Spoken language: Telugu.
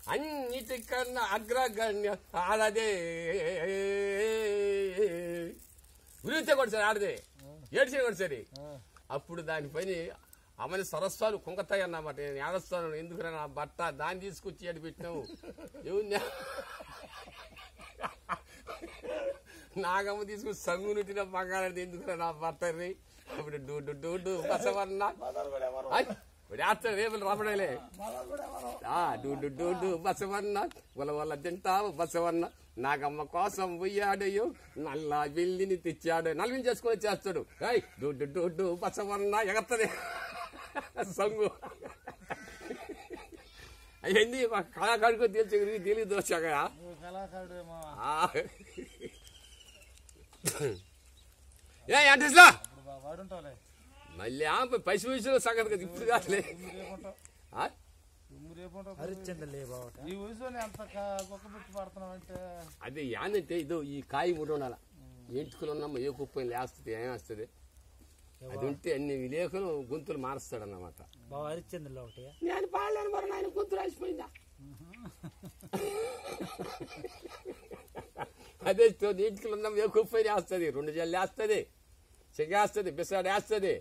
అన్నిటికన్నా అగ్రగణ్య ఆడదే ఉరితే కూడా సరే ఆడదే ఏడ్చిన కూడా సరే అప్పుడు దానిపైన అమ్మని సరస్వాలు కుంగతాయి అన్నమాట నేను ఏడస్తాను ఎందుకురా నా బట్ట దాన్ని తీసుకొచ్చి ఏడు పెట్టినావు ఎవరు నాగమ్మ తీసుకుని సంగు నుట్టిన బంగారం ఎందుకురా నా భర్తని ఇప్పుడు డూడు డూడు బసవన్న వేస్తాడు రేపులు రాబడలే ఆ డూడు డూడు బసవన్న వల వల తింటావు బసవన్న నాగమ్మ కోసం పోయాడయ్యో నల్ల బిల్లిని తెచ్చాడు నల్లిని చేసుకుని చేస్తాడు ఏయ్ డూడు డూడు బసవన్న ఎగత్తది సంగు అవన్నీ మా కళాకారుడికి తెలిసి తెలియదు వచ్చాక నువ్వు కళాకారుడు మా ఏ అంటేస్లా ఇప్పుడు బా- వాడుంటావులే మళ్ళీ ఆ పైస వయసులో సంగతి కదా ఇప్పుడు కాదులే నువ్వు రేపుంటావు ఆ? నువ్వు రేపుంటావు హరిశ్చంద్రలే బావట ఈ వయసులోనే అంత గొక్క పెట్టి పడుతున్నావు అంటే అదే యానంటే ఇదో ఈ కాయ ముడి ఉండాల ఎంటుకలు ఉన్నమ్మ ఏ కుప్పని లేస్తుంది ఏమేస్తుంది అది ఉంటే అన్ని విలేకలు గొంతులు మారుస్తాడు అన్నమాట బావ హరిశ్చంద్రలో ఒకటి నేను పాడలేను మరి నాయన గొంతు రాసిపోయిందా అదే ఎంటుకలు ఉన్నమ్మ ఏ కుప్పని వేస్తుంది రెండు జల్లు వేస్తుంది చెగేస్తుంది బిసాడు వేస్తుంది